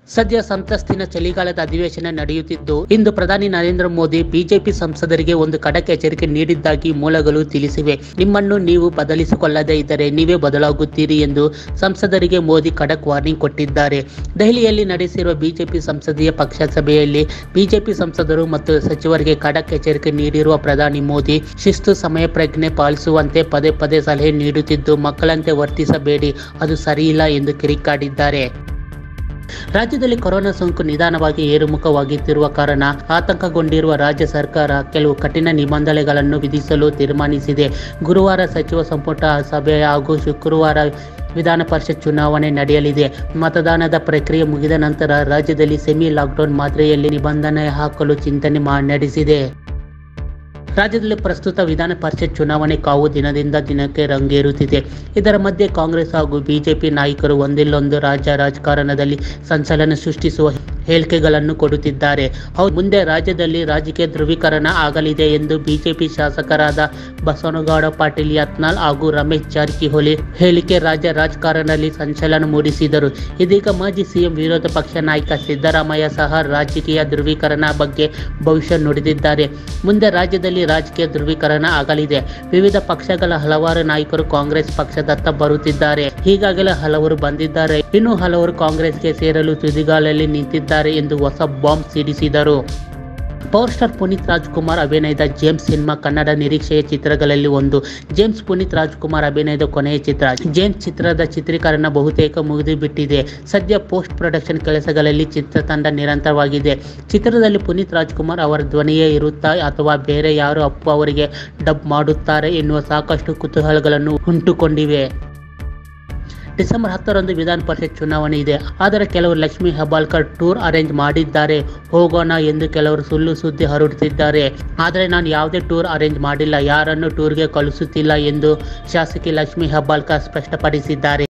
ಸದ್ಯ ಸಂಸತ್ತಿನ ಚಳಿಗಾಲದ ಅಧಿವೇಶನ ನಡೆಯುತ್ತಿದ್ದು ಇಂದು ಪ್ರಧಾನಿ ನರೇಂದ್ರ ಮೋದಿ ಬಿಜೆಪಿ ಸಂಸದರಿಗೆ ಒಂದು ಖಡಕ್ ಎಚ್ಚರಿಕೆ ನೀಡಿದ್ದಾಗಿ ಮೂಲಗಳು ತಿಳಿಸಿವೆ ನಿಮ್ಮನ್ನು ನೀವು ಬದಲಿಸಿಕೊಳ್ಳದೇ ಇದ್ದರೆ ನೀವೇ ಬದಲಾಗುತ್ತೀರಿ ಎಂದು ಸಂಸದರಿಗೆ ಮೋದಿ ಖಡಕ್ ವಾರ್ನಿಂಗ್ ಕೊಟ್ಟಿದ್ದಾರೆ ದೆಹಲಿಯಲ್ಲಿ ನಡೆಸಿರುವ ಬಿಜೆಪಿ ಸಂಸದೀಯ ಪಕ್ಷ ಸಭೆಯಲ್ಲಿ ಬಿಜೆಪಿ ಸಂಸದರು ಮತ್ತು ಸಚಿವರಿಗೆ ಖಡಕ್ ಎಚ್ಚರಿಕೆ ನೀಡಿರುವ ಪ್ರಧಾನಿ ಮೋದಿ ಶಿಸ್ತು ಸಮಯ ಪ್ರಜ್ಞೆ ಪಾಲಿಸುವಂತೆ ಪದೇ ಪದೇ ಸಲಹೆ ನೀಡುತ್ತಿದ್ದು ಮಕ್ಕಳಂತೆ ವರ್ತಿಸಬೇಡಿ ಅದು ಸರಿಯಿಲ್ಲ ಎಂದು ಕಿರಿಕಾಡಿದ್ದಾರೆ ರಾಜ್ಯದಲ್ಲಿ ಕೊರೋನಾ ಸೋಂಕು ನಿಧಾನವಾಗಿ ಏರುಮುಖವಾಗುತ್ತಿರುವ ಕಾರಣ ಆತಂಕಗೊಂಡಿರುವ ರಾಜ್ಯ ಸರ್ಕಾರ ಕೆಲವು ಕಠಿಣ ನಿಬಂಧನೆಗಳನ್ನು ವಿಧಿಸಲು ತೀರ್ಮಾನಿಸಿದೆ ಗುರುವಾರ ಸಚಿವ ಸಂಪುಟ ಸಭೆ ಹಾಗೂ ಶುಕ್ರವಾರ ವಿಧಾನ ಪರಿಷತ್ ಚುನಾವಣೆ ನಡೆಯಲಿದೆ ಮತದಾನದ ಪ್ರಕ್ರಿಯೆ ಮುಗಿದ ನಂತರ ರಾಜ್ಯದಲ್ಲಿ ಸೆಮಿ ಲಾಕ್ಡೌನ್ ಮಾದರಿಯಲ್ಲಿ ನಿಬಂಧನೆ ಹಾಕಲು ಚಿಂತನೆ ಮಾ- ನಡೆಸಿದೆ ರಾಜ್ಯದಲ್ಲಿ ಪ್ರಸ್ತುತ ವಿಧಾನ ಪರಿಷತ್ ಚುನಾವಣೆ ಕಾವು ದಿನದಿಂದ ದಿನಕ್ಕೆ ರಂಗೇರುತ್ತಿದೆ ಇದರ ಮಧ್ಯೆ ಕಾಂಗ್ರೆಸ್ ಹಾಗೂ ಬಿಜೆಪಿ ನಾಯಕರು ಒಂದಿಲ್ಲೊಂದು ರಾಜ್ಯ ರಾಜಕಾರಣದಲ್ಲಿ ಸಂಚಲನ ಸೃಷ್ಟಿಸುವ ಹೇಳಿಕೆಗಳನ್ನು ಕೊಡುತ್ತಿದ್ದಾರೆ ಹೌದು ಮುಂದೆ ರಾಜ್ಯದಲ್ಲಿ ರಾಜಕೀಯ ಧ್ರುವೀಕರಣ ಆಗಲಿದೆ ಎಂದು ಬಿಜೆಪಿ ಶಾಸಕರಾದ ಬಸವನಗೌಡ ಪಾಟೀಲ್ ಯತ್ನಾಳ್ ಹಾಗೂ ರಮೇಶ್ ಜಾರಕಿಹೊಳಿ ಹೇಳಿಕೆ ರಾಜ್ಯ ರಾಜಕಾರಣದಲ್ಲಿ ಸಂಚಲನ ಮೂಡಿಸಿದರು ಇದೀಗ ಮಾಜಿ ಸಿಎಂ ವಿರೋಧ ಪಕ್ಷ ನಾಯಕ ಸಿದ್ದರಾಮಯ್ಯ ಸಹ ರಾಜಕೀಯ ಧ್ರುವೀಕರಣ ಬಗ್ಗೆ ಭವಿಷ್ಯ ನುಡಿದಿದ್ದಾರೆ ಮುಂದೆ ರಾಜ್ಯದಲ್ಲಿ ರಾಜಕೀಯ ಧ್ರುವೀಕರಣ ಆಗಲಿದೆ ವಿವಿಧ ಪಕ್ಷಗಳ ಹಲವಾರು ನಾಯಕರು ಕಾಂಗ್ರೆಸ್ ಪಕ್ಷದತ್ತ ಬರುತ್ತಿದ್ದಾರೆ ಈಗಾಗಲೇ ಹಲವರು ಬಂದಿದ್ದಾರೆ ಇನ್ನು ಹಲವರು ಕಾಂಗ್ರೆಸ್ಗೆ ಸೇರಲು ತುದಿಗಾಲಲ್ಲಿ ನಿಂತಿದ್ದಾರೆ ಎಂದು ಹೊಸ ಬಾಂಬ್ ಸಿಡಿಸಿದರು ಪವರ್ ಸ್ಟಾರ್ ಪುನೀತ್ ರಾಜ್ಕುಮಾರ್ ಅಭಿನಯದ ಜೇಮ್ಸ್ ಸಿನಿಮಾ ಕನ್ನಡ ನಿರೀಕ್ಷೆಯ ಚಿತ್ರಗಳಲ್ಲಿ ಒಂದು ಜೇಮ್ಸ್ ಪುನೀತ್ ರಾಜ್ಕುಮಾರ್ ಅಭಿನಯದ ಕೊನೆಯ ಚಿತ್ರ ಜೇಮ್ಸ್ ಚಿತ್ರದ ಚಿತ್ರೀಕರಣ ಬಹುತೇಕ ಮುಗಿದು ಬಿಟ್ಟಿದೆ ಸದ್ಯ ಪೋಸ್ಟ್ ಪ್ರೊಡಕ್ಷನ್ ಕೆಲಸಗಳಲ್ಲಿ ಚಿತ್ರತಂಡ ನಿರಂತರವಾಗಿದೆ ಚಿತ್ರದಲ್ಲಿ ಪುನೀತ್ ರಾಜ್ಕುಮಾರ್ ಅವರ ಧ್ವನಿಯೇ ಇರುತ್ತಾ ಅಥವಾ ಬೇರೆ ಯಾರು ಅಪ್ಪು ಅವರಿಗೆ ಡಬ್ ಮಾಡುತ್ತಾರೆ ಎನ್ನುವ ಸಾಕಷ್ಟು ಕುತೂಹಲಗಳನ್ನು ಉಂಟುಕೊಂಡಿವೆ ಡಿಸೆಂಬರ್ ಹತ್ತರಂದು ವಿಧಾನ ಪರಿಷತ್ ಚುನಾವಣೆ ಇದೆ ಆದರೆ ಕೆಲವರು ಲಕ್ಷ್ಮೀ ಹೆಬ್ಬಾಳ್ಕರ್ ಟೂರ್ ಅರೇಂಜ್ ಮಾಡಿದ್ದಾರೆ ಹೋಗೋಣ ಎಂದು ಕೆಲವರು ಸುಳ್ಳು ಸುದ್ದಿ ಹರಡುತ್ತಿದ್ದಾರೆ ಆದರೆ ನಾನು ಯಾವುದೇ ಟೂರ್ ಅರೇಂಜ್ ಮಾಡಿಲ್ಲ ಯಾರನ್ನು ಟೂರ್ಗೆ ಕಳಿಸುತ್ತಿಲ್ಲ ಎಂದು ಶಾಸಕಿ ಲಕ್ಷ್ಮೀ ಹೆಬ್ಬಾಳ್ಕರ್ ಸ್ಪಷ್ಟಪಡಿಸಿದ್ದಾರೆ